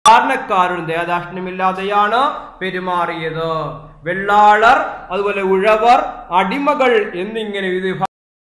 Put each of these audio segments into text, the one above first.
സാധാരണക്കാരും ദയാദാക്ഷിണ്യമില്ലാതെയാണ് പെരുമാറിയത് വെള്ളാളർ അതുപോലെ ഉഴവർ അടിമകൾ എന്നിങ്ങനെ വിവിധ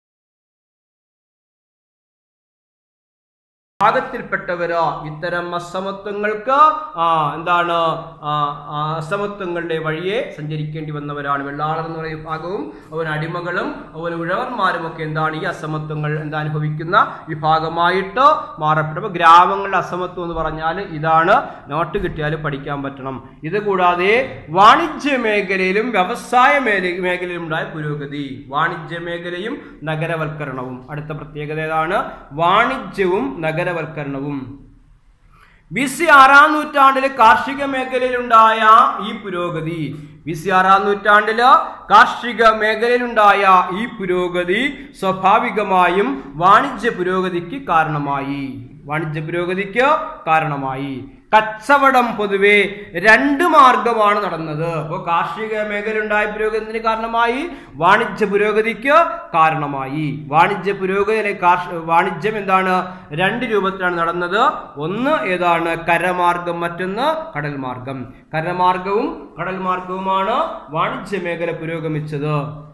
ഭാഗത്തിൽപ്പെട്ടവരോ ഇത്തരം അസമത്വങ്ങൾക്ക് ആ എന്താണ് ആ, ആ അസമത്വങ്ങളുടെ വഴിയെ സഞ്ചരിക്കേണ്ടി വന്നവരാണ് വെള്ളാളർ എന്ന് പറയുന്ന വിഭാഗവും അവൻ അടിമകളും അവൻ ഉഴവർമാരും ഒക്കെ എന്താണ് ഈ അസമത്വങ്ങൾ എന്താ അനുഭവിക്കുന്ന വിഭാഗമായിട്ട് മാറപ്പെട്ടു അപ്പൊ ഗ്രാമങ്ങളുടെ അസമത്വം എന്ന് പറഞ്ഞാൽ ഇതാണ് നോട്ട് കിട്ടിയാൽ പഠിക്കാൻ പറ്റണം ഇത് കൂടാതെ വാണിജ്യ മേഖലയിലും വ്യവസായ മേഖല മേഖലയിലും ഉണ്ടായ പുരോഗതി വാണിജ്യ മേഖലയും നഗരവൽക്കരണവും അടുത്ത പ്രത്യേകത ഏതാണ് വാണിജ്യവും നഗരവൽക്കരണവും ബി സി ആറാം നൂറ്റാണ്ടില് കാർഷിക മേഖലയിലുണ്ടായ ഈ പുരോഗതി ബി സി ആറാം നൂറ്റാണ്ടില് കാർഷിക മേഖലയിലുണ്ടായ ഈ പുരോഗതി സ്വാഭാവികമായും വാണിജ്യ പുരോഗതിക്ക് കാരണമായി വാണിജ്യ പുരോഗതിക്ക് കാരണമായി കച്ചവടം പൊതുവെ രണ്ട് മാർഗമാണ് നടന്നത് അപ്പോൾ കാർഷിക മേഖലയുണ്ടായ പുരോഗതിന് കാരണമായി വാണിജ്യ പുരോഗതിക്ക് കാരണമായി വാണിജ്യ പുരോഗതി കാർഷ വാണിജ്യം എന്താണ് രണ്ട് രൂപത്തിലാണ് നടന്നത് ഒന്ന് ഏതാണ് കരമാർഗം മറ്റൊന്ന് കടൽ മാർഗം കരമാർഗവും കടൽ മാർഗവുമാണ് വാണിജ്യ മേഖല പുരോഗമിച്ചത്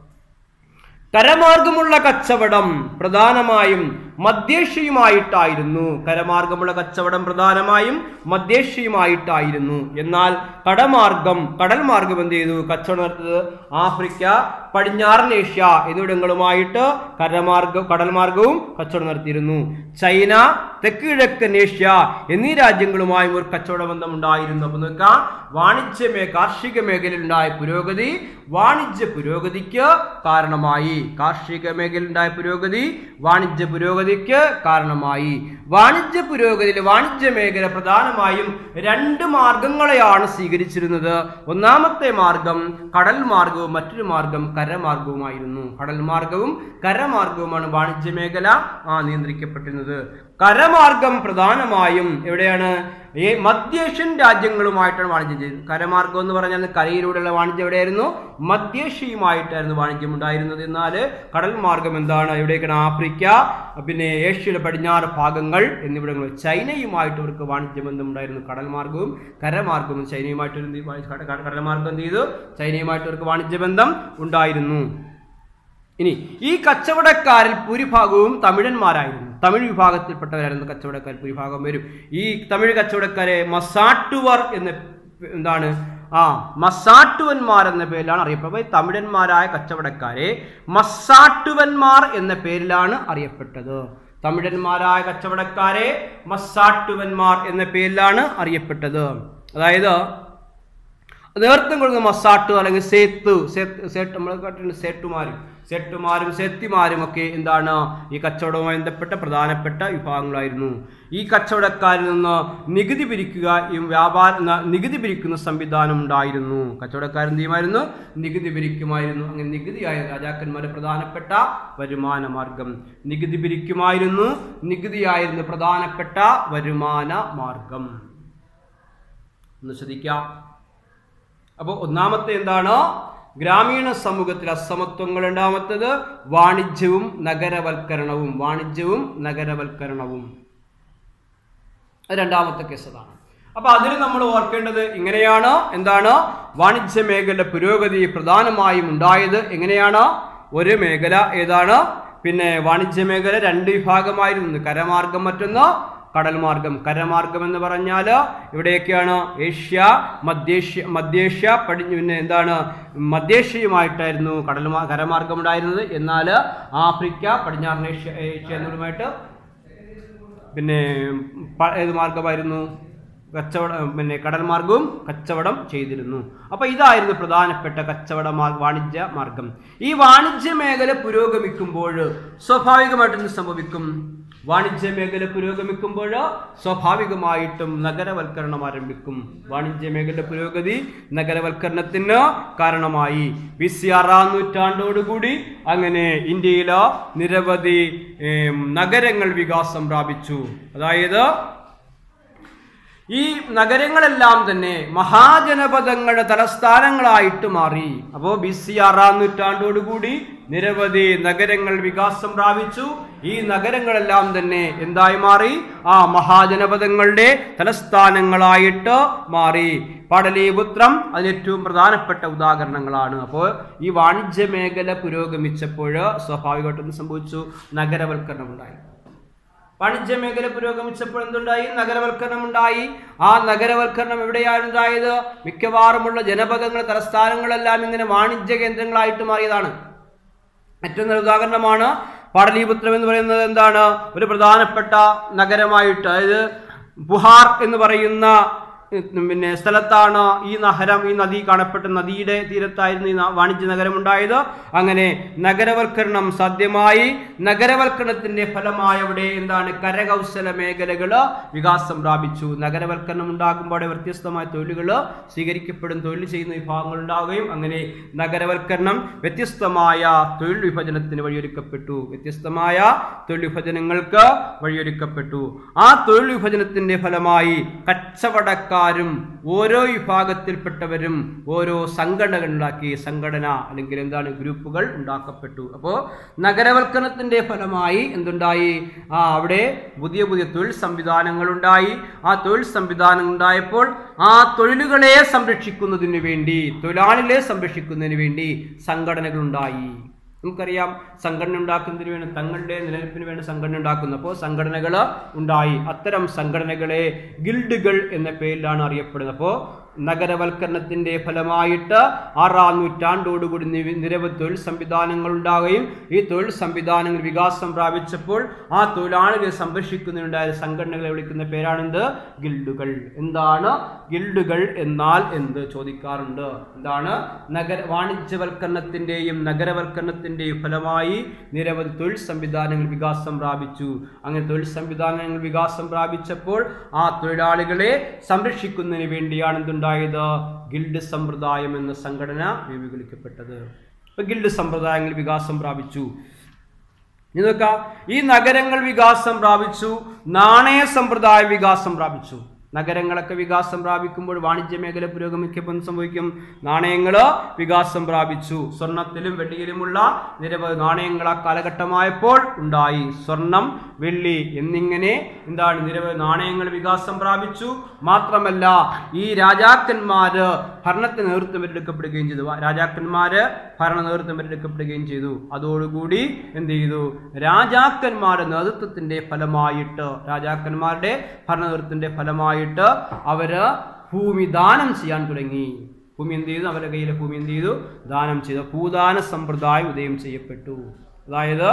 കരമാർഗമുള്ള കച്ചവടം പ്രധാനമായും മധ്യേഷ്യയുമായിട്ടായിരുന്നു കരമാർഗമുള്ള കച്ചവടം പ്രധാനമായും മധ്യേഷ്യയുമായിട്ടായിരുന്നു എന്നാൽ കടമാർഗം കടൽ മാർഗം എന്ത് ചെയ്തു കച്ചവടം നടത്തുന്നത് ആഫ്രിക്ക പടിഞ്ഞാറൻ ഏഷ്യ എന്നിവിടങ്ങളുമായിട്ട് കരമാർഗം കടൽ മാർഗവും കച്ചവടം നടത്തിയിരുന്നു ചൈന തെക്ക് കിഴക്കൻ ഏഷ്യ എന്നീ രാജ്യങ്ങളുമായും ഒരു കച്ചവട ബന്ധം ഉണ്ടായിരുന്നു അപ്പൊ നോക്കാം വാണിജ്യ മേ കാർഷിക മേഖലയിൽ ഉണ്ടായ പുരോഗതി വാണിജ്യ പുരോഗതിക്ക് കാരണമായി കാർഷിക മേഖലയിൽ ഉണ്ടായ പുരോഗതി വാണിജ്യ പുരോഗതിക്ക് കാരണമായി വാണിജ്യ പുരോഗതിയിൽ വാണിജ്യ മേഖല പ്രധാനമായും രണ്ട് മാർഗങ്ങളെയാണ് സ്വീകരിച്ചിരുന്നത് ഒന്നാമത്തെ മാർഗം കടൽ മാർഗവും മറ്റൊരു മാർഗം കരമാർഗവുമായിരുന്നു കടൽ മാർഗവും കരമാർഗവുമാണ് വാണിജ്യ മേഖല ആ നിയന്ത്രിക്കപ്പെട്ടിരുന്നത് കരമാർഗം പ്രധാനമായും എവിടെയാണ് ഈ മധ്യേഷ്യൻ രാജ്യങ്ങളുമായിട്ടാണ് വാണിജ്യം ചെയ്തത് കരമാർഗം എന്ന് പറഞ്ഞാൽ കരയിലൂടെയുള്ള വാണിജ്യം എവിടെയായിരുന്നു മധ്യേഷ്യയുമായിട്ടായിരുന്നു വാണിജ്യം ഉണ്ടായിരുന്നത് എന്നാൽ കടൽ മാർഗം എന്താണ് എവിടേക്കാണ് ആഫ്രിക്ക പിന്നെ ഏഷ്യയുടെ പടിഞ്ഞാറ് ഭാഗങ്ങൾ എന്നിവിടങ്ങൾ ചൈനയുമായിട്ട് അവർക്ക് വാണിജ്യ ബന്ധം ഉണ്ടായിരുന്നു കടൽ മാർഗവും കരമാർഗവും ചൈനയുമായിട്ട് ഒരു എന്ത് വാ- കട- കട- കടൽ മാർഗം എന്ത് ചെയ്തു ചൈനയുമായിട്ട് അവർക്ക് വാണിജ്യ ബന്ധം ഉണ്ടായിരുന്നു ഇനി ഈ കച്ചവടക്കാരിൽ ഭൂരിഭാഗവും തമിഴന്മാരായിരുന്നു തമിഴ് വിഭാഗത്തിൽപ്പെട്ടവരായിരുന്നു കച്ചവടക്കാർ ഭൂരിഭാഗം വരും ഈ തമിഴ് കച്ചവടക്കാരെ മസാട്ടുവർ എന്ന എന്താണ് ആ മസാട്ടുവന്മാർ എന്ന പേരിലാണ് അറിയപ്പെടുന്നത് അപ്പോൾ ഈ തമിഴന്മാരായ കച്ചവടക്കാരെ മസാട്ടുവന്മാർ എന്ന പേരിലാണ് അറിയപ്പെട്ടത് തമിഴന്മാരായ കച്ചവടക്കാരെ മസാട്ടുവന്മാർ എന്ന പേരിലാണ് അറിയപ്പെട്ടത് അതായത് നേതൃത്വം കൊടുക്കുന്ന മസാട്ടു അല്ലെങ്കിൽ സേത്തു സേത്ത് സേട്ട് നമ്മൾ കേട്ടിട്ടുണ്ട് സേട്ടുമാരും സെട്ടുമാരും സെത്തിമാരും ഒക്കെ എന്താണ് ഈ കച്ചവടവുമായി ബന്ധപ്പെട്ട പ്രധാനപ്പെട്ട വിഭാഗങ്ങളായിരുന്നു ഈ കച്ചവടക്കാരിൽ നിന്ന് നികുതി പിരിക്കുക ഈ വ്യാപാര ന- നികുതി പിരിക്കുന്ന സംവിധാനം ഉണ്ടായിരുന്നു കച്ചവടക്കാരൻ എന്ത് ചെയ്യുമായിരുന്നു നികുതി പിരിക്കുമായിരുന്നു അങ്ങനെ നികുതിയായ രാജാക്കന്മാരുടെ പ്രധാനപ്പെട്ട വരുമാന മാർഗം നികുതി പിരിക്കുമായിരുന്നു നികുതിയായിരുന്നു പ്രധാനപ്പെട്ട വരുമാന മാർഗം ഒന്ന് ശ്രദ്ധിക്കാം അപ്പോൾ ഒന്നാമത്തെ എന്താണ് ഗ്രാമീണ സമൂഹത്തിൽ അസമത്വങ്ങൾ രണ്ടാമത്തത് വാണിജ്യവും നഗരവൽക്കരണവും വാണിജ്യവും നഗരവൽക്കരണവും അത് രണ്ടാമത്തെ കേസ് അതാണ് അപ്പൊ അതിൽ നമ്മൾ ഓർക്കേണ്ടത് ഇങ്ങനെയാണ് എന്താണ് വാണിജ്യ മേഖല പുരോഗതി പ്രധാനമായും ഉണ്ടായത് എങ്ങനെയാണ് ഒരു മേഖല ഏതാണ് പിന്നെ വാണിജ്യ മേഖല രണ്ട് വിഭാഗമായിരുന്നു കരമാർഗം മറ്റൊന്ന് കടൽ മാർഗം കരമാർഗം എന്ന് പറഞ്ഞാൽ ഇവിടെയൊക്കെയാണ് ഏഷ്യ മധ്യേഷ്യ മധ്യേഷ്യ പടി പിന്നെ എന്താണ് മധ്യേഷ്യയുമായിട്ടായിരുന്നു കടൽ മാ- കരമാർഗം ഉണ്ടായിരുന്നത് എന്നാൽ ആഫ്രിക്ക പടിഞ്ഞാറൻ ഏഷ്യ ഏഷ്യ എന്നിവരുമായിട്ട് പിന്നെ പ- ഏത് മാർഗമായിരുന്നു കച്ചവടം പിന്നെ കടൽ മാർഗവും കച്ചവടം ചെയ്തിരുന്നു അപ്പൊ ഇതായിരുന്നു പ്രധാനപ്പെട്ട കച്ചവട മാർ- വാണിജ്യ മാർഗം ഈ വാണിജ്യ മേഖല പുരോഗമിക്കുമ്പോൾ സ്വാഭാവികമായിട്ടും എന്ത് സംഭവിക്കും വാണിജ്യ മേഖല പുരോഗമിക്കുമ്പോൾ സ്വാഭാവികമായിട്ടും നഗരവൽക്കരണം ആരംഭിക്കും വാണിജ്യ മേഖല പുരോഗതി നഗരവൽക്കരണത്തിന് കാരണമായി ബി സി ആറാം നൂറ്റാണ്ടോടുകൂടി അങ്ങനെ ഇന്ത്യയില് നിരവധി ഏം, നഗരങ്ങൾ വികാസം പ്രാപിച്ചു അതായത് ഈ നഗരങ്ങളെല്ലാം തന്നെ മഹാജനപദങ്ങളുടെ തലസ്ഥാനങ്ങളായിട്ട് മാറി അപ്പോൾ ബി സി ആറാം നൂറ്റാണ്ടോടുകൂടി നിരവധി നഗരങ്ങൾ വികാസം പ്രാപിച്ചു ഈ നഗരങ്ങളെല്ലാം തന്നെ എന്തായി മാറി ആ മഹാജനപദങ്ങളുടെ തലസ്ഥാനങ്ങളായിട്ട് മാറി പാടലീപുത്രം അതിന് ഏറ്റവും പ്രധാനപ്പെട്ട ഉദാഹരണങ്ങളാണ് അപ്പോൾ ഈ വാണിജ്യ മേഖല പുരോഗമിച്ചപ്പോൾ സ്വാഭാവികമായിട്ടും സംഭവിച്ചു നഗരവൽക്കരണം ഉണ്ടായി വാണിജ്യ മേഖല പുരോഗമിച്ചപ്പോൾ എന്തുണ്ടായി നഗരവൽക്കരണം ഉണ്ടായി ആ നഗരവൽക്കരണം എവിടെയാണ് ഉണ്ടായത് മിക്കവാറുമുള്ള ജനപദങ്ങൾ തലസ്ഥാനങ്ങളെല്ലാം ഇങ്ങനെ വാണിജ്യ കേന്ദ്രങ്ങളായിട്ട് മാറിയതാണ് ഏറ്റവും നല്ല ഉദാഹരണമാണ് പാടലീപുത്രം എന്ന് പറയുന്നത് എന്താണ് ഒരു പ്രധാനപ്പെട്ട നഗരമായിട്ട് അതായത് ബുഹാർ എന്ന് പറയുന്ന ഉം, പിന്നെ സ്ഥലത്താണ് ഈ നഗരം ഈ നദി കാണപ്പെട്ട നദിയുടെ തീരത്തായിരുന്നു ഈ ന- വാണിജ്യ നഗരം ഉണ്ടായത് അങ്ങനെ നഗരവൽക്കരണം സാധ്യമായി നഗരവൽക്കരണത്തിന്റെ ഫലമായി അവിടെ എന്താണ് കരകൗശല മേഖലകൾ വികാസം പ്രാപിച്ചു നഗരവൽക്കരണം ഉണ്ടാകുമ്പോൾ അവിടെ വ്യത്യസ്തമായ തൊഴിലുകൾ സ്വീകരിക്കപ്പെടും തൊഴിൽ ചെയ്യുന്ന വിഭാഗങ്ങൾ ഉണ്ടാവുകയും അങ്ങനെ നഗരവൽക്കരണം വ്യത്യസ്തമായ തൊഴിൽ വിഭജനത്തിന് വഴിയൊരുക്കപ്പെട്ടു വ്യത്യസ്തമായ തൊഴിൽ വിഭജനങ്ങൾക്ക് വഴിയൊരുക്കപ്പെട്ടു ആ തൊഴിൽ വിഭജനത്തിന്റെ ഫലമായി കച്ചവടക്കാരും ഓരോ വിഭാഗത്തിൽപ്പെട്ടവരും ഓരോ സംഘടനകൾ ഉണ്ടാക്കി സംഘടന അല്ലെങ്കിൽ എന്താണ് ഗ്രൂപ്പുകൾ ഉണ്ടാക്കപ്പെട്ടു അപ്പോൾ നഗരവൽക്കരണത്തിന്റെ ഫലമായി എന്തുണ്ടായി ആ അവിടെ പുതിയ പുതിയ തൊഴിൽ സംവിധാനങ്ങൾ ഉണ്ടായി ആ തൊഴിൽ സംവിധാനം ഉണ്ടായപ്പോൾ ആ തൊഴിലുകളെ സംരക്ഷിക്കുന്നതിന് വേണ്ടി തൊഴിലാളികളെ സംരക്ഷിക്കുന്നതിന് വേണ്ടി സംഘടനകൾ ഉണ്ടായി നമുക്കറിയാം സംഘടന ഉണ്ടാക്കുന്നതിന് വേണ്ടി തങ്ങളുടെ നിലനിൽപ്പിന് വേണ്ടി സംഘടന ഉണ്ടാക്കുന്നു അപ്പോൾ സംഘടനകൾ ഉണ്ടായി അത്തരം സംഘടനകളെ ഗിൽഡുകൾ എന്ന പേരിലാണ് അറിയപ്പെടുന്നത് അപ്പോൾ നഗരവൽക്കരണത്തിന്റെ ഫലമായിട്ട് ആറാം നൂറ്റാണ്ടോടുകൂടി നിവ- നിരവധി തൊഴിൽ സംവിധാനങ്ങൾ ഉണ്ടാവുകയും ഈ തൊഴിൽ സംവിധാനങ്ങൾ വികാസം പ്രാപിച്ചപ്പോൾ ആ തൊഴിലാളികളെ സംരക്ഷിക്കുന്നതിനുണ്ടായ സംഘടനകളെ വിളിക്കുന്ന പേരാണെന്ത് ഗിൽഡുകൾ എന്താണ് ഗിൽഡുകൾ എന്നാൽ എന്ത് ചോദിക്കാറുണ്ട് എന്താണ് നഗര വാണിജ്യവൽക്കരണത്തിന്റെയും നഗരവൽക്കരണത്തിന്റെയും ഫലമായി നിരവധി തൊഴിൽ സംവിധാനങ്ങൾ വികാസം പ്രാപിച്ചു അങ്ങനെ തൊഴിൽ സംവിധാനങ്ങൾ വികാസം പ്രാപിച്ചപ്പോൾ ആ തൊഴിലാളികളെ സംരക്ഷിക്കുന്നതിന് വേണ്ടിയാണ് എന്തുണ്ടായത് ഗിൽഡ് സമ്പ്രദായം എന്ന സംഘടന രൂപീകരിക്കപ്പെട്ടത് ഇപ്പൊ ഗിൽഡ് സമ്പ്രദായങ്ങൾ വികാസം പ്രാപിച്ചു ഇനി നോക്കാം ഈ നഗരങ്ങൾ വികാസം പ്രാപിച്ചു നാണയ സമ്പ്രദായ വികാസം പ്രാപിച്ചു നഗരങ്ങളൊക്കെ വികാസം പ്രാപിക്കുമ്പോൾ വാണിജ്യ മേഖല പുരോഗമിക്കുമ്പോൾ എന്ത് സംഭവിക്കും നാണയങ്ങൾ വികാസം പ്രാപിച്ചു സ്വർണത്തിലും വെള്ളിയിലുമുള്ള നിരവധി നാണയങ്ങൾ ആ കാലഘട്ടമായപ്പോൾ ഉണ്ടായി സ്വർണം വെള്ളി എന്നിങ്ങനെ എന്താണ് നിരവധി നാണയങ്ങൾ വികാസം പ്രാപിച്ചു മാത്രമല്ല ഈ രാജാക്കന്മാര് ഭരണത്തിന് നേതൃത്വം ഏറ്റെടുക്കപ്പെടുകയും ചെയ്തു രാജാക്കന്മാര് ഭരണ നേതൃത്വം ഏറ്റെടുക്കപ്പെടുകയും ചെയ്തു അതോടുകൂടി എന്ത് ചെയ്തു രാജാക്കന്മാരുടെ നേതൃത്വത്തിന്റെ ഫലമായിട്ട് രാജാക്കന്മാരുടെ ഭരണ നേതൃത്വത്തിന്റെ ഫലമായിട്ട് അവര് ഭൂമി ദാനം ചെയ്യാൻ തുടങ്ങി ഭൂമി എന്ത് ചെയ്തു അവരുടെ കയ്യിലെ ഭൂമി എന്ത് ചെയ്തു ദാനം ചെയ്തു ഭൂദാന സമ്പ്രദായം ഉദയം ചെയ്യപ്പെട്ടു അതായത്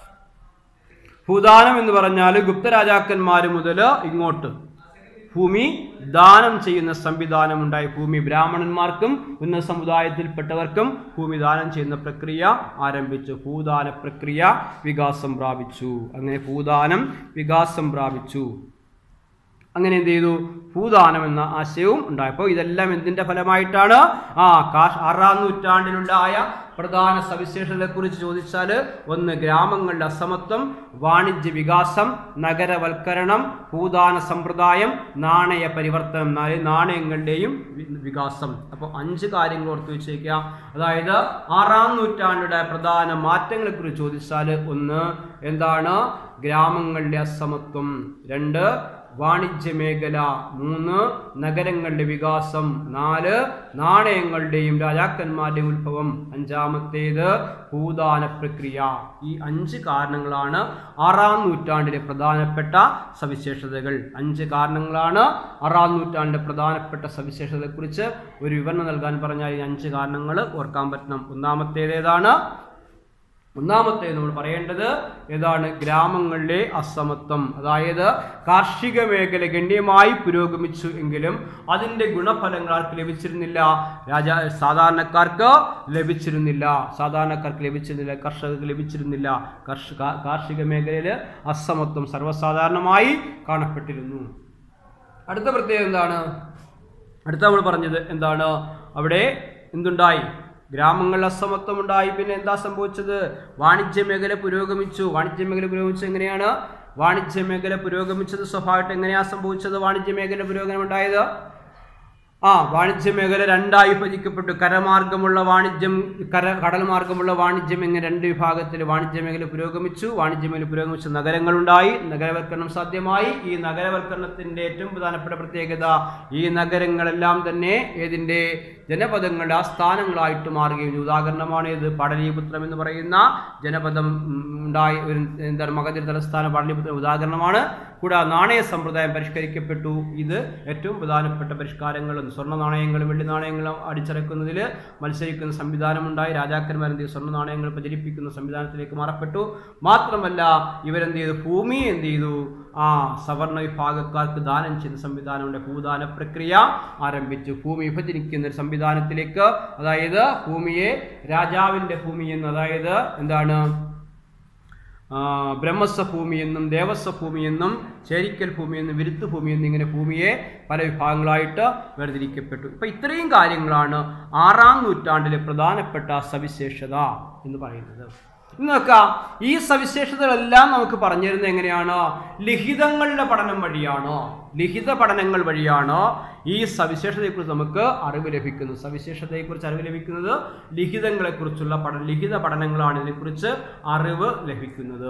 ഭൂദാനം എന്ന് പറഞ്ഞാൽ ഗുപ്ത രാജാക്കന്മാർ മുതൽ ഇങ്ങോട്ട് ഭൂമി ദാനം ചെയ്യുന്ന സംവിധാനം ഉണ്ടായി ഭൂമി ബ്രാഹ്മണന്മാർക്കും ഉന്നത സമുദായത്തിൽപ്പെട്ടവർക്കും ഭൂമി ദാനം ചെയ്യുന്ന പ്രക്രിയ ആരംഭിച്ചു ഭൂദാന പ്രക്രിയ വികാസം പ്രാപിച്ചു അങ്ങനെ ഭൂദാനം വികാസം പ്രാപിച്ചു അങ്ങനെ എന്ത് ചെയ്തു ഭൂദാനം എന്ന ആശയവും ഉണ്ടായപ്പോൾ ഇതെല്ലാം എന്തിന്റെ ഫലമായിട്ടാണ് ആ കാ- ആറാം നൂറ്റാണ്ടിലുണ്ടായ പ്രധാന സവിശേഷതകളെ കുറിച്ച് ചോദിച്ചാൽ ഒന്ന് ഗ്രാമങ്ങളുടെ അസമത്വം വാണിജ്യ വികാസം നഗരവൽക്കരണം ഭൂദാന സമ്പ്രദായം നാണയ പരിവർത്തനം നാ- നാണയങ്ങളുടെയും വി- വികാസം അപ്പോൾ അഞ്ച് കാര്യങ്ങൾ ഓർത്ത് വെച്ചേക്കുക അതായത് ആറാം നൂറ്റാണ്ടിലെ പ്രധാന മാറ്റങ്ങളെ കുറിച്ച് ചോദിച്ചാൽ ഒന്ന് എന്താണ് ഗ്രാമങ്ങളുടെ അസമത്വം രണ്ട് വാണിജ്യ മേഖല മൂന്ന് നഗരങ്ങളുടെ വികാസം നാല് നാണയങ്ങളുടെയും രാജാക്കന്മാരുടെയും ഉത്ഭവം അഞ്ചാമത്തേത് ഭൂദാന പ്രക്രിയ ഈ അഞ്ച് കാരണങ്ങളാണ് ആറാം നൂറ്റാണ്ടിലെ പ്രധാനപ്പെട്ട സവിശേഷതകൾ അഞ്ച് കാരണങ്ങളാണ് ആറാം നൂറ്റാണ്ടിലെ പ്രധാനപ്പെട്ട സവിശേഷതകളെക്കുറിച്ച് ഒരു വിവരണം നൽകാൻ പറഞ്ഞാൽ ഈ അഞ്ച് കാരണങ്ങൾ ഓർക്കാൻ പറ്റണം ഒന്നാമത്തേത് ഏതാണ് ഒന്നാമത്തെ നമ്മൾ പറയേണ്ടത് ഏതാണ് ഗ്രാമങ്ങളിലെ അസമത്വം അതായത് കാർഷിക മേഖല ഗണ്യമായി പുരോഗമിച്ചു എങ്കിലും അതിൻ്റെ ഗുണഫലങ്ങൾ ആർക്ക് ലഭിച്ചിരുന്നില്ല രാജാ സാധാരണക്കാർക്ക് ലഭിച്ചിരുന്നില്ല സാധാരണക്കാർക്ക് ലഭിച്ചിരുന്നില്ല കർഷകർക്ക് ലഭിച്ചിരുന്നില്ല കർഷക കാർഷിക മേഖലയിൽ അസമത്വം സർവ്വസാധാരണമായി കാണപ്പെട്ടിരുന്നു അടുത്ത പ്രത്യേകത എന്താണ് അടുത്ത നമ്മൾ പറഞ്ഞത് എന്താണ് അവിടെ എന്തുണ്ടായി ഗ്രാമങ്ങളിൽ അസമത്വം ഉണ്ടായി പിന്നെ എന്താ സംഭവിച്ചത് വാണിജ്യ മേഖല പുരോഗമിച്ചു വാണിജ്യ മേഖല പുരോഗമിച്ചത് എങ്ങനെയാണ് വാണിജ്യ മേഖല പുരോഗമിച്ചത് സ്വഭാവമായിട്ട് എങ്ങനെയാ സംഭവിച്ചത് വാണിജ്യ മേഖല പുരോഗമനം ഉണ്ടായത് ആ വാണിജ്യ മേഖല രണ്ടായി വിഭജിക്കപ്പെട്ടു കരമാർഗമുള്ള വാണിജ്യം കര കടൽ മാർഗമുള്ള വാണിജ്യം എങ്ങനെ രണ്ട് വിഭാഗത്തിൽ വാണിജ്യ മേഖല പുരോഗമിച്ചു വാണിജ്യ മേഖല പുരോഗമിച്ച നഗരങ്ങളുണ്ടായി നഗരവൽക്കരണം സാധ്യമായി ഈ നഗരവൽക്കരണത്തിന്റെ ഏറ്റവും പ്രധാനപ്പെട്ട പ്രത്യേകത ഈ നഗരങ്ങളെല്ലാം തന്നെ ഏതിന്റെ ജനപദങ്ങളുടെ ആസ്ഥാനങ്ങളായിട്ട് മാറുകയും ചെയ്തു. ഉദാഹരണമാണ് ഇത് പാടലീപുത്രം എന്ന് പറയുന്ന ജനപദം ഉം, ഉണ്ടായി ഒരു എന്താണ് മഗധ തലസ്ഥാന പാടലീപുത്രം ഉദാഹരണമാണ് കൂടാതെ നാണയ സമ്പ്രദായം പരിഷ്കരിക്കപ്പെട്ടു ഇത് ഏറ്റവും പ്രധാനപ്പെട്ട പരിഷ്കാരങ്ങളും സ്വർണ്ണ നാണയങ്ങളും വെള്ളി നാണയങ്ങളും അടിച്ചിറക്കുന്നതിൽ മത്സരിക്കുന്ന സംവിധാനമുണ്ടായി രാജാക്കന്മാർ എന്ത് ചെയ്തു സ്വർണ്ണ നാണയങ്ങൾ പ്രചരിപ്പിക്കുന്ന സംവിധാനത്തിലേക്ക് മാറപ്പെട്ടു മാത്രമല്ല ഇവരെന്ത് ചെയ്തു ഭൂമി എന്ത് ചെയ്തു ആ സവർണ വിഭാഗക്കാർക്ക് ദാനം ചെയ്യുന്ന സംവിധാനമുണ്ട് ഭൂദാന പ്രക്രിയ ആരംഭിച്ചു ഭൂമി വിഭജിക്കുന്ന ഒരു സംവിധാനത്തിലേക്ക് അതായത് ഭൂമിയെ രാജാവിൻ്റെ ഭൂമി എന്ന് അതായത് എന്താണ് ആ, ബ്രഹ്മസ്വ ഭൂമി എന്നും ദേവസ്വ ഭൂമി എന്നും ചേരിക്കൽ ഭൂമി എന്നും വിരുത്ത് ഭൂമി എന്നും ഇങ്ങനെ ഭൂമിയെ പല വിഭാഗങ്ങളായിട്ട് വേർതിരിക്കപ്പെട്ടു ഇപ്പൊ ഇത്രയും കാര്യങ്ങളാണ് ആറാം നൂറ്റാണ്ടിലെ പ്രധാനപ്പെട്ട സവിശേഷത എന്ന് പറയുന്നത് ഇന്ന് നോക്കാം ഈ സവിശേഷതകളെല്ലാം നമുക്ക് പറഞ്ഞു തരുന്നത് എങ്ങനെയാണ് ലിഖിതങ്ങളുടെ പഠനം വഴിയാണോ ലിഖിത പഠനങ്ങൾ വഴിയാണോ ഈ സവിശേഷതയെക്കുറിച്ച് നമുക്ക് അറിവ് ലഭിക്കുന്നത് സവിശേഷതയെക്കുറിച്ച് അറിവ് ലഭിക്കുന്നത് ലിഖിതങ്ങളെക്കുറിച്ചുള്ള പഠന ലിഖിത പഠനങ്ങളാണ് ഇതിനെക്കുറിച്ച് അറിവ് ലഭിക്കുന്നത്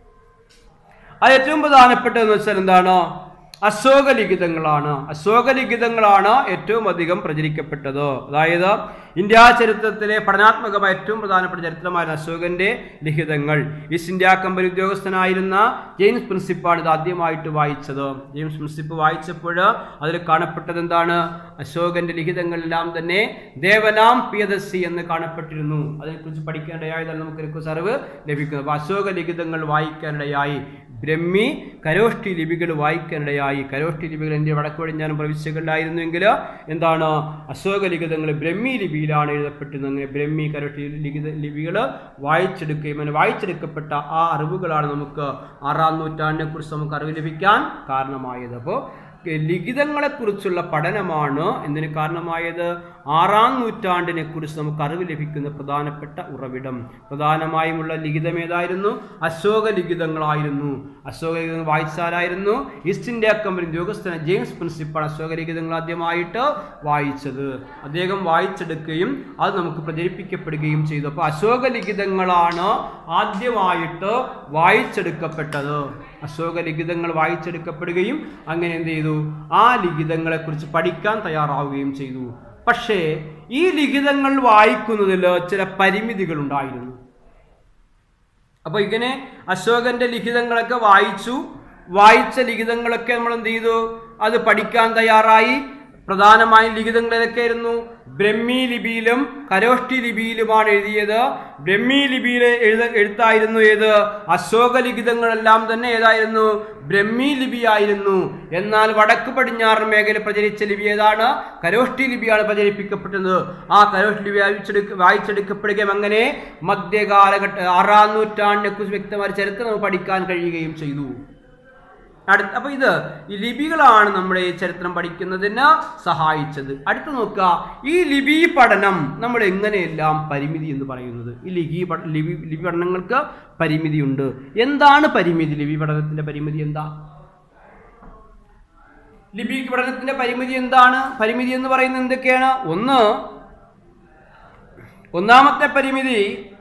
അത് ഏറ്റവും പ്രധാനപ്പെട്ടതെന്ന് വെച്ചാൽ എന്താണ് അശോക ലിഖിതങ്ങളാണ് അശോക ലിഖിതങ്ങളാണ് ഏറ്റവും അധികം പ്രചരിക്കപ്പെട്ടത് അതായത് ഇന്ത്യ ചരിത്രത്തിലെ പഠനാത്മകമായ ഏറ്റവും പ്രധാനപ്പെട്ട ചരിത്രമായിരുന്ന അശോകന്റെ ലിഖിതങ്ങൾ ഈസ്റ്റ് ഇന്ത്യ കമ്പനി ഉദ്യോഗസ്ഥനായിരുന്ന ജെയിംസ് പ്രിൻസിപ്പാണ് ഇത് ആദ്യമായിട്ട് വായിച്ചത് ജെയിംസ് പ്രിൻസിപ്പ് വായിച്ചപ്പോൾ അതിൽ കാണപ്പെട്ടത് എന്താണ് അശോകന്റെ ലിഖിതങ്ങളെല്ലാം തന്നെ ദേവനാം പ്രിയദർശി എന്ന് കാണപ്പെട്ടിരുന്നു അതിനെക്കുറിച്ച് പഠിക്കേണ്ടതായതാണ് നമുക്ക് ഇതിനെക്കുറിച്ച് അറിവ് ലഭിക്കുന്നത് അപ്പോൾ അശോക ലിഖിതങ്ങൾ വായിക്കാനിടയായി ബ്രഹ്മി കരോഷ്ടി ലിപികൾ വായിക്കാനിടയായി കരോഷ്ടി ലിപികൾ ഇന്ത്യ വടക്ക് പടിഞ്ഞാറും പ്രവിശ്യകളിലായിരുന്നുവെങ്കിൽ എന്താണ് അശോക ലിഖിതങ്ങൾ ബ്രഹ്മി ലിപിയിലാണ് എഴുതപ്പെട്ടിരുന്നത് അങ്ങനെ ബ്രഹ്മി കരോഷ്ടി ലിഖിത ലിപികൾ വായിച്ചെടുക്കുകയും അങ്ങനെ വായിച്ചെടുക്കപ്പെട്ട ആ അറിവുകളാണ് നമുക്ക് ആറാം നൂറ്റാണ്ടിനെ കുറിച്ച് നമുക്ക് അറിവ് ലഭിക്കാൻ കാരണമായത് അപ്പോൾ ലിഖിതങ്ങളെക്കുറിച്ചുള്ള പഠനമാണ് എന്തിന് കാരണമായത് ആറാം നൂറ്റാണ്ടിനെ കുറിച്ച് നമുക്ക് അറിവ് ലഭിക്കുന്ന പ്രധാനപ്പെട്ട ഉറവിടം പ്രധാനമായുമുള്ള ലിഖിതം ഏതായിരുന്നു അശോക ലിഖിതങ്ങളായിരുന്നു അശോക ലിഖിതങ്ങൾ വായിച്ചാലായിരുന്നു ഈസ്റ്റ് ഇന്ത്യ കമ്പനി ഉദ്യോഗസ്ഥന ജെയിംസ് പ്രിൻസിപ്പാണ് അശോക ലിഖിതങ്ങൾ ആദ്യമായിട്ട് വായിച്ചത് അദ്ദേഹം വായിച്ചെടുക്കുകയും അത് നമുക്ക് പ്രചരിപ്പിക്കപ്പെടുകയും ചെയ്തു അപ്പോൾ അശോക ലിഖിതങ്ങളാണ് ആദ്യമായിട്ട് വായിച്ചെടുക്കപ്പെട്ടത് അശോക ലിഖിതങ്ങൾ വായിച്ചെടുക്കപ്പെടുകയും അങ്ങനെ എന്ത് ചെയ്തു ആ ലിഖിതങ്ങളെക്കുറിച്ച് പഠിക്കാൻ തയ്യാറാവുകയും ചെയ്തു പക്ഷേ ഈ ലിഖിതങ്ങൾ വായിക്കുന്നതിൽ ചില പരിമിതികൾ ഉണ്ടായിരുന്നു അപ്പൊ ഇങ്ങനെ അശോകന്റെ ലിഖിതങ്ങളൊക്കെ വായിച്ചു വായിച്ച ലിഖിതങ്ങളൊക്കെ നമ്മൾ എന്ത് ചെയ്തു അത് പഠിക്കാൻ തയ്യാറായി പ്രധാനമായും ലിഖിതങ്ങൾ ഏതൊക്കെയായിരുന്നു ബ്രഹ്മി ലിപിയിലും കരോഷ്ടി ലിപിയിലുമാണ് എഴുതിയത് ബ്രഹ്മി ലിപിയിലെ എഴുത എഴുത്തായിരുന്നു ഏത് അശോക ലിഖിതങ്ങളെല്ലാം തന്നെ ഏതായിരുന്നു ബ്രഹ്മി ലിപിയായിരുന്നു എന്നാൽ വടക്ക് പടിഞ്ഞാറൻ മേഖല പ്രചരിച്ച ലിപി ഏതാണ് കരോഷ്ടി ലിപിയാണ് പ്രചരിപ്പിക്കപ്പെട്ടത് ആ കരോഷ്ടി ലിപി വായിച്ചെടുക്ക വായിച്ചെടുക്കപ്പെടുകയും അങ്ങനെ മധ്യകാലഘട്ട ആറാം നൂറ്റാണ്ടിനെ കുറിച്ച് വ്യക്തമായ ചരിത്രം നമുക്ക് പഠിക്കാൻ കഴിയുകയും ചെയ്തു അടുത്ത അപ്പൊ ഇത് ഈ ലിപികളാണ് നമ്മുടെ ഈ ചരിത്രം പഠിക്കുന്നതിന് സഹായിച്ചത് അടുത്ത് നോക്കുക ഈ ലിപി പഠനം നമ്മൾ എങ്ങനെയെല്ലാം പരിമിതി എന്ന് പറയുന്നത് ഈ ലിപി പഠ- ലിപി ലിപി പഠനങ്ങൾക്ക് പരിമിതിയുണ്ട് എന്താണ് പരിമിതി ലിപി പഠനത്തിന്റെ പരിമിതി എന്താ ലിപി പഠനത്തിന്റെ പരിമിതി എന്താണ് പരിമിതി എന്ന് പറയുന്നത് എന്തൊക്കെയാണ് ഒന്ന് ഒന്നാമത്തെ പരിമിതി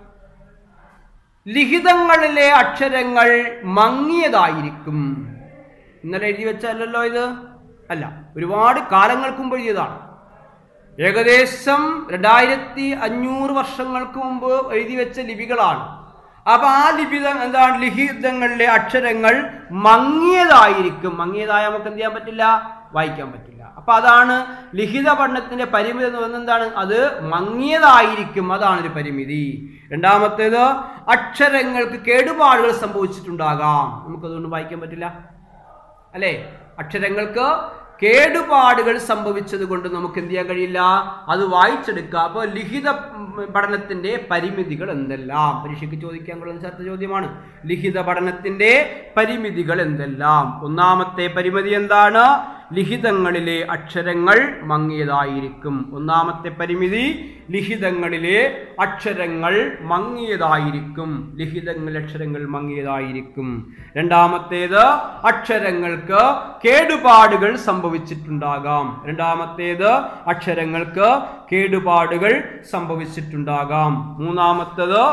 ലിഖിതങ്ങളിലെ അക്ഷരങ്ങൾ മങ്ങിയതായിരിക്കും ഇന്നലെ എഴുതി വെച്ചല്ലോ ഇത് അല്ല ഒരുപാട് കാലങ്ങൾക്ക് മുമ്പ് എഴുതിയതാണ് ഏകദേശം രണ്ടായിരത്തി അഞ്ഞൂറ് വർഷങ്ങൾക്ക് മുമ്പ് എഴുതി വെച്ച ലിപികളാണ് അപ്പൊ ആ ലിപിത എന്താണ് ലിഖിതങ്ങളിലെ അക്ഷരങ്ങൾ മങ്ങിയതായിരിക്കും മങ്ങിയതായ നമുക്ക് എന്ത് ചെയ്യാൻ പറ്റില്ല വായിക്കാൻ പറ്റില്ല അപ്പൊ അതാണ് ലിഖിത പഠനത്തിന്റെ പരിമിതി എന്ന് പറയുന്നത് എന്താണ് അത് മങ്ങിയതായിരിക്കും അതാണ് ഒരു പരിമിതി രണ്ടാമത്തേത് അക്ഷരങ്ങൾക്ക് കേടുപാടുകൾ സംഭവിച്ചിട്ടുണ്ടാകാം നമുക്കതുകൊണ്ട് വായിക്കാൻ പറ്റില്ല അല്ലേ അക്ഷരങ്ങൾക്ക് കേടുപാടുകൾ സംഭവിച്ചത് കൊണ്ട് നമുക്ക് എന്ത് ചെയ്യാൻ കഴിയില്ല അത് വായിച്ചെടുക്കുക അപ്പോൾ ലിഖിത ഉം, പഠനത്തിന്റെ പരിമിതികൾ എന്തെല്ലാം പരീക്ഷയ്ക്ക് ചോദിക്കാൻ കൊള്ളുന്ന ചേർത്ത ചോദ്യമാണ് ലിഖിത പഠനത്തിന്റെ പരിമിതികൾ എന്തെല്ലാം ഒന്നാമത്തെ പരിമിതി എന്താണ് ലിഖിതങ്ങളിലെ അക്ഷരങ്ങൾ മങ്ങിയതായിരിക്കും ഒന്നാമത്തെ പരിമിതി ലിഖിതങ്ങളിലെ അക്ഷരങ്ങൾ മങ്ങിയതായിരിക്കും ലിഖിതങ്ങളിലെ അക്ഷരങ്ങൾ മങ്ങിയതായിരിക്കും രണ്ടാമത്തേത് അക്ഷരങ്ങൾക്ക് കേടുപാടുകൾ സംഭവിച്ചിട്ടുണ്ടാകാം രണ്ടാമത്തേത് അക്ഷരങ്ങൾക്ക് കേടുപാടുകൾ സംഭവിച്ചിട്ടുണ്ടാകാം മൂന്നാമത്തേത്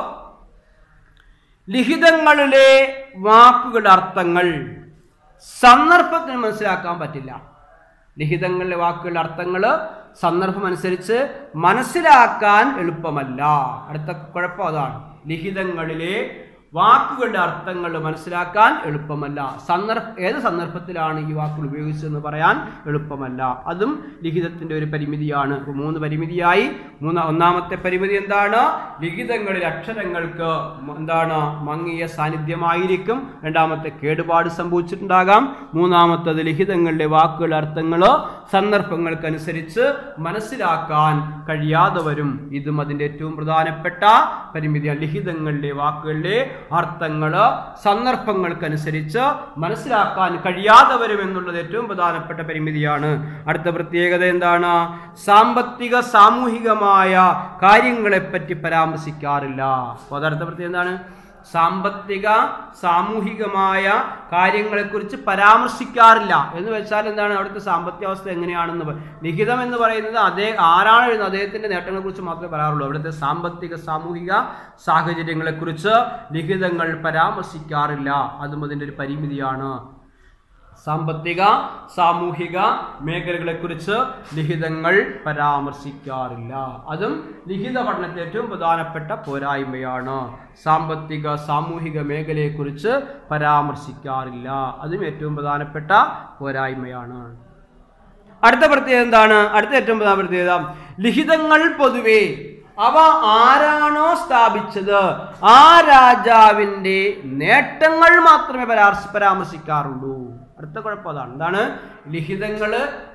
ലിഖിതങ്ങളിലെ വാക്കുകളുടെ അർത്ഥങ്ങൾ സന്ദർഭത്തിന് മനസ്സിലാക്കാൻ പറ്റില്ല ലിഖിതങ്ങളിലെ വാക്കുകളുടെ അർത്ഥങ്ങൾ സന്ദർഭം അനുസരിച്ച് മനസ്സിലാക്കാൻ എളുപ്പമല്ല അടുത്ത കുഴപ്പം അതാണ് ലിഖിതങ്ങളിലെ വാക്കുകളുടെ അർത്ഥങ്ങൾ മനസ്സിലാക്കാൻ എളുപ്പമല്ല സന്ദർഭ ഏത് സന്ദർഭത്തിലാണ് ഈ വാക്കുകൾ ഉപയോഗിച്ചതെന്ന് പറയാൻ എളുപ്പമല്ല അതും ലിഖിതത്തിന്റെ ഒരു പരിമിതിയാണ് ഇപ്പൊ മൂന്ന് പരിമിതിയായി മൂന്ന ഒന്നാമത്തെ പരിമിതി എന്താണ് ലിഖിതങ്ങളിൽ അക്ഷരങ്ങൾക്ക് മ- എന്താണ് മങ്ങിയ സാന്നിധ്യമായിരിക്കും രണ്ടാമത്തെ കേടുപാട് സംഭവിച്ചിട്ടുണ്ടാകാം മൂന്നാമത്തത് ലിഖിതങ്ങളിലെ വാക്കുകളുടെ അർത്ഥങ്ങൾ സന്ദർഭങ്ങൾക്കനുസരിച്ച് മനസ്സിലാക്കാൻ കഴിയാതെ വരും ഇതും അതിൻ്റെ ഏറ്റവും പ്രധാനപ്പെട്ട പരിമിതിയാണ് ലിഖിതങ്ങളിലെ വാക്കുകളിലെ അർത്ഥങ്ങൾ സന്ദർഭങ്ങൾക്കനുസരിച്ച് മനസ്സിലാക്കാൻ കഴിയാതെ വരും എന്നുള്ളത് ഏറ്റവും പ്രധാനപ്പെട്ട പരിമിതിയാണ് അടുത്ത പ്രത്യേകത എന്താണ് സാമ്പത്തിക സാമൂഹികമായ കാര്യങ്ങളെപ്പറ്റി പരാമർശിക്കാറില്ല അപ്പോൾ അതടുത്ത പ്രത്യേകത എന്താണ് സാമ്പത്തിക സാമൂഹികമായ കാര്യങ്ങളെക്കുറിച്ച് പരാമർശിക്കാറില്ല എന്ന് വെച്ചാൽ എന്താണ് അവിടുത്തെ സാമ്പത്തിക അവസ്ഥ എങ്ങനെയാണെന്ന് പ- ലിഖിതം എന്ന് പറയുന്നത് അതേ ആരാണ് എഴുതുന്നത് അദ്ദേഹത്തിന്റെ നേട്ടങ്ങളെക്കുറിച്ച് മാത്രമേ പറയാറുള്ളൂ അവിടുത്തെ സാമ്പത്തിക സാമൂഹിക സാഹചര്യങ്ങളെക്കുറിച്ച് ലിഖിതങ്ങൾ പരാമർശിക്കാറില്ല അതും അതിൻ്റെ ഒരു പരിമിതിയാണ് സാമ്പത്തിക സാമൂഹിക മേഖലകളെക്കുറിച്ച് ലിഖിതങ്ങൾ പരാമർശിക്കാറില്ല അതും ലിഖിത പഠനത്തിൽ ഏറ്റവും പ്രധാനപ്പെട്ട പോരായ്മയാണ് സാമ്പത്തിക സാമൂഹിക മേഖലയെക്കുറിച്ച് പരാമർശിക്കാറില്ല അതും ഏറ്റവും പ്രധാനപ്പെട്ട പോരായ്മയാണ് അടുത്ത പ്രത്യേകത എന്താണ് അടുത്ത ഏറ്റവും പ്രധാന പ്രത്യേകത ലിഖിതങ്ങൾ പൊതുവെ അവ ആരാണോ സ്ഥാപിച്ചത് ആ രാജാവിൻ്റെ നേട്ടങ്ങൾ മാത്രമേ പരാമർശ പരാമർശിക്കാറുള്ളൂ അടുത്ത കുഴപ്പം അതാണ് എന്താണ് ലിഖിതങ്ങൾ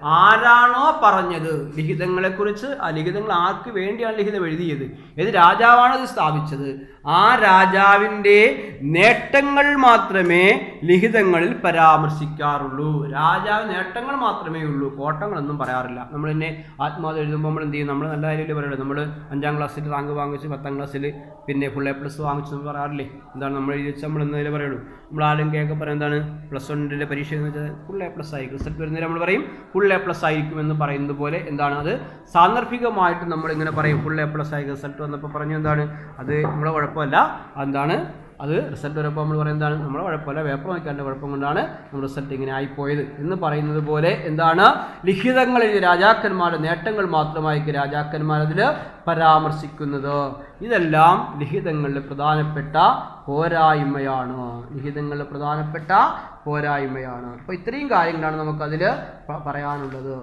ആരാണോ പറഞ്ഞത് ലിഖിതങ്ങളെ കുറിച്ച് ആ ലിഖിതങ്ങൾ ആർക്ക് വേണ്ടിയാണ് ലിഖിതം എഴുതിയത് ഏത് രാജാവാണ് അത് സ്ഥാപിച്ചത് ആ രാജാവിൻ്റെ നേട്ടങ്ങൾ മാത്രമേ ലിഖിതങ്ങളിൽ പരാമർശിക്കാറുള്ളൂ രാജാവ് നേട്ടങ്ങൾ മാത്രമേ ഉള്ളൂ കോട്ടങ്ങളൊന്നും പറയാറില്ല നമ്മൾ തന്നെ ആത്മാവ് എഴുതുമ്പോൾ നമ്മൾ എന്ത് ചെയ്യും നമ്മൾ നല്ല കാര്യത്തിൽ പറയുള്ളൂ നമ്മൾ അഞ്ചാം ക്ലാസ്സിൽ റാങ്ക് വാങ്ങിച്ച് പത്താം ക്ലാസ്സിൽ പിന്നെ ഫുൾ എ പ്ലസ് വാങ്ങിച്ചു എന്ന് പറയാറില്ലേ എന്താണ് നമ്മൾ എഴുതി വെച്ചാൽ നമ്മൾ എന്നതിൽ പറയുള്ളൂ നമ്മൾ ആരും കേൾക്കെ പറയാം എന്താണ് പ്ലസ് വണ്ണിൻ്റെ പരീക്ഷ എന്ന് വെച്ചാൽ ഫുൾ എ പ്ലസ് ആയിരിക്കും റിസൾട്ട് വരുന്നതിന് നമ്മൾ പറയും ഫുൾ എ പ്ലസ് ആയിരിക്കും എന്ന് പറയുന്നത് പോലെ എന്താണ് അത് സാന്ദർഭികമായിട്ട് നമ്മൾ ഇങ്ങനെ പറയും ഫുൾ എ പ്ലസ് ആയി റിസൾട്ട് വന്നപ്പോൾ പറഞ്ഞു എന്താണ് അത് നമ്മളെ കുഴപ്പമല്ല എന്താണ് അത് റിസൾട്ട് വരുമ്പോൾ നമ്മൾ പറയുന്നതാണ് നമ്മളെ കുഴപ്പമല്ല പേപ്പർ നോക്കാൻ്റെ കുഴപ്പം കൊണ്ടാണ് നമ്മുടെ റിസൾട്ട് ഇങ്ങനെ ആയിപ്പോയത് എന്ന് പറയുന്നത് പോലെ എന്താണ് ലിഖിതങ്ങളിൽ രാജാക്കന്മാരുടെ നേട്ടങ്ങൾ മാത്രമായിരിക്കും രാജാക്കന്മാർ അതിൽ പരാമർശിക്കുന്നത് ഇതെല്ലാം ലിഖിതങ്ങളിലെ പ്രധാനപ്പെട്ട പോരായ്മയാണ് ലിഖിതങ്ങളിലെ പ്രധാനപ്പെട്ട പോരായ്മയാണ് അപ്പോൾ ഇത്രയും കാര്യങ്ങളാണ് നമുക്കതിൽ പറയാനുള്ളത്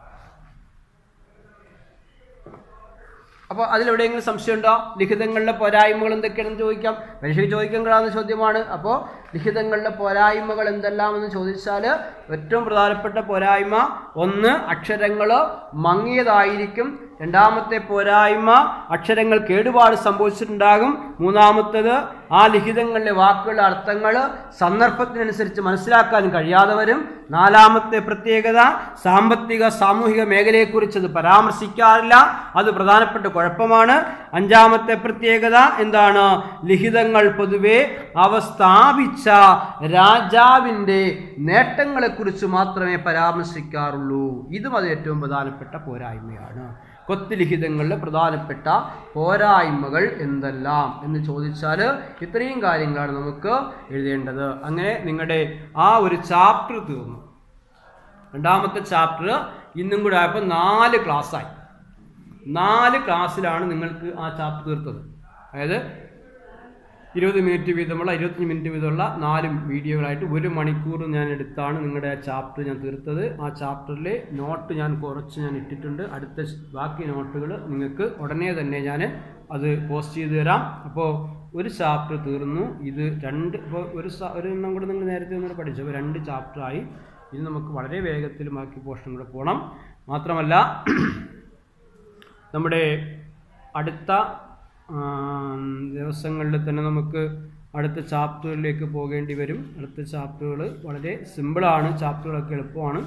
അപ്പോൾ അതിലെവിടെയെങ്കിലും സംശയമുണ്ടോ ലിഖിതങ്ങളിലെ പോരായ്മകൾ എന്തൊക്കെയാണെന്ന് ചോദിക്കാം പരീക്ഷയ്ക്ക് ചോദിക്കാൻ കഴിയാവുന്ന ചോദ്യമാണ് അപ്പോൾ ലിഖിതങ്ങളിലെ പോരായ്മകൾ എന്തെല്ലാമെന്ന് ചോദിച്ചാൽ ഏറ്റവും പ്രധാനപ്പെട്ട പോരായ്മ ഒന്ന് അക്ഷരങ്ങൾ മങ്ങിയതായിരിക്കും രണ്ടാമത്തെ പോരായ്മ അക്ഷരങ്ങൾ കേടുപാട് സംഭവിച്ചിട്ടുണ്ടാകും മൂന്നാമത്തേത് ആ ലിഖിതങ്ങളിലെ വാക്കുകളുടെ അർത്ഥങ്ങൾ സന്ദർഭത്തിനനുസരിച്ച് മനസ്സിലാക്കാൻ കഴിയാതെ വരും നാലാമത്തെ പ്രത്യേകത സാമ്പത്തിക സാമൂഹിക മേഖലയെക്കുറിച്ച് അത് പരാമർശിക്കാറില്ല അത് പ്രധാനപ്പെട്ട കുഴപ്പമാണ് അഞ്ചാമത്തെ പ്രത്യേകത എന്താണ് ലിഖിതങ്ങൾ പൊതുവെ അവ സ്ഥാപിച്ച രാജാവിൻ്റെ നേട്ടങ്ങളെക്കുറിച്ച് മാത്രമേ പരാമർശിക്കാറുള്ളൂ ഇതും അത് ഏറ്റവും പ്രധാനപ്പെട്ട പോരായ്മയാണ് കൊത്തുലിഖിതങ്ങളിലെ പ്രധാനപ്പെട്ട പോരായ്മകൾ എന്തെല്ലാം എന്ന് ചോദിച്ചാൽ ഇത്രയും കാര്യങ്ങളാണ് നമുക്ക് എഴുതേണ്ടത് അങ്ങനെ നിങ്ങളുടെ ആ ഒരു ചാപ്റ്റർ തീർന്നു രണ്ടാമത്തെ ചാപ്റ്റർ ഇന്നും കൂടെ ആയപ്പോൾ നാല് ക്ലാസ്സായി നാല് ക്ലാസ്സിലാണ് നിങ്ങൾക്ക് ആ ചാപ്റ്റർ തീർത്തത് അതായത് ഇരുപത് മിനിറ്റ് വീതമുള്ള ഇരുപത്തഞ്ച് മിനിറ്റ് വീതമുള്ള നാല് വീഡിയോകളായിട്ട് ഒരു മണിക്കൂർ ഞാൻ എടുത്താണ് നിങ്ങളുടെ ആ ചാപ്റ്റർ ഞാൻ തീർത്തത് ആ ചാപ്റ്ററിലെ നോട്ട് ഞാൻ കുറച്ച് ഞാൻ ഇട്ടിട്ടുണ്ട് അടുത്ത സ് ബാക്കി നോട്ടുകൾ നിങ്ങൾക്ക് ഉടനെ തന്നെ ഞാൻ അത് പോസ്റ്റ് ചെയ്ത് തരാം അപ്പോൾ ഒരു ചാപ്റ്റർ തീർന്നു ഇത് രണ്ട് ഇപ്പോൾ ഒരു സ- ഒരു എണ്ണം കൂടെ നിങ്ങൾ നേരത്തെ ഒന്നുകൂടെ പഠിച്ചു അപ്പോൾ രണ്ട് ചാപ്റ്ററായി ഇനി നമുക്ക് വളരെ വേഗത്തിൽ ബാക്കി പോർഷൻ കൂടെ പോകണം മാത്രമല്ല നമ്മുടെ അടുത്ത ആം, ദിവസങ്ങളിൽ തന്നെ നമുക്ക് അടുത്ത ചാപ്റ്ററിലേക്ക് പോകേണ്ടി വരും അടുത്ത ചാപ്റ്ററുകൾ വളരെ സിമ്പിളാണ് ചാപ്റ്ററുകളൊക്കെ എളുപ്പമാണ്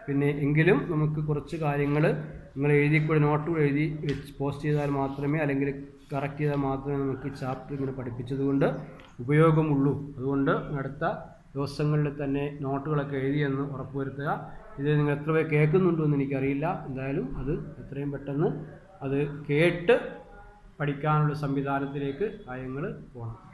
പിന്നെ എങ്കിലും നമുക്ക് കുറച്ച് കാര്യങ്ങൾ നിങ്ങൾ എഴുതി കൂടി നോട്ടുകൾ എഴുതി വെച്ച് പോസ്റ്റ് ചെയ്താൽ മാത്രമേ അല്ലെങ്കിൽ കറക്റ്റ് ചെയ്താൽ മാത്രമേ നമുക്ക് ചാപ്റ്റർ ഇങ്ങനെ പഠിപ്പിച്ചതുകൊണ്ട് ഉപയോഗമുള്ളൂ അതുകൊണ്ട് അടുത്ത ദിവസങ്ങളിൽ തന്നെ നോട്ടുകളൊക്കെ എഴുതിയെന്ന് ഉറപ്പുവരുത്തുക ഇത് നിങ്ങൾ എത്ര പേർ കേൾക്കുന്നുണ്ടോ എന്ന് എനിക്കറിയില്ല എന്തായാലും അത് എത്രയും പെട്ടെന്ന് അത് കേട്ട് പഠിക്കാനുള്ള സംവിധാനത്തിലേക്ക് കാര്യങ്ങൾ പോകണം